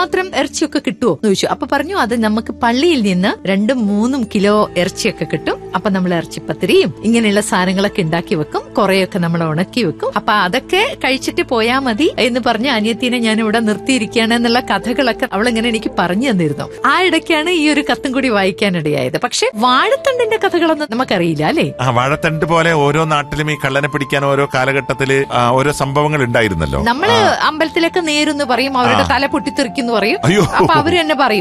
ഇത്രമാത്രം ഇറച്ചിയൊക്കെ കിട്ടുമോ എന്ന് ചോദിച്ചു അപ്പൊ പറഞ്ഞു അത് നമുക്ക് പള്ളിയിൽ നിന്ന് രണ്ടും മൂന്നും കിലോ ഇറച്ചിയൊക്കെ കിട്ടും അപ്പൊ നമ്മൾ ഇറച്ചിപ്പത്തിരിയും ഇങ്ങനെയുള്ള സാധനങ്ങളൊക്കെ ഉണ്ടാക്കി വെക്കും കുറെയൊക്കെ നമ്മൾ ഉണക്കി വെക്കും അപ്പൊ അതൊക്കെ കഴിച്ചിട്ട് പോയാ മതി എന്ന് പറഞ്ഞ് അനിയത്തിനെ ഞാൻ ഇവിടെ നിർത്തിയിരിക്കുകയാണ് എന്നുള്ള കഥകളൊക്കെ അവൾ ഇങ്ങനെ എനിക്ക് പറഞ്ഞു തന്നിരുന്നു ആ ഇടയ്ക്കാണ് ഈ ഒരു കത്തും കൂടി വായിക്കാനിടയായത് പക്ഷെ വാഴത്തണ്ടിന്റെ കഥകളൊന്നും നമുക്കറിയില്ല അല്ലേ ആ വാഴത്തണ്ട് പോലെ ഓരോ നാട്ടിലും ഈ കള്ളനെ പിടിക്കാൻ ഓരോ കാലഘട്ടത്തില് ആ, ഓരോ സംഭവങ്ങൾ ഉണ്ടായിരുന്നല്ലോ നമ്മള് അമ്പലത്തിലൊക്കെ നേരെന്ന് പറയും അവരുടെ തല പൊട്ടിത്തെറിക്കുന്നു പറയും അയ്യോ. അപ്പൊ അവര് തന്നെ പറയും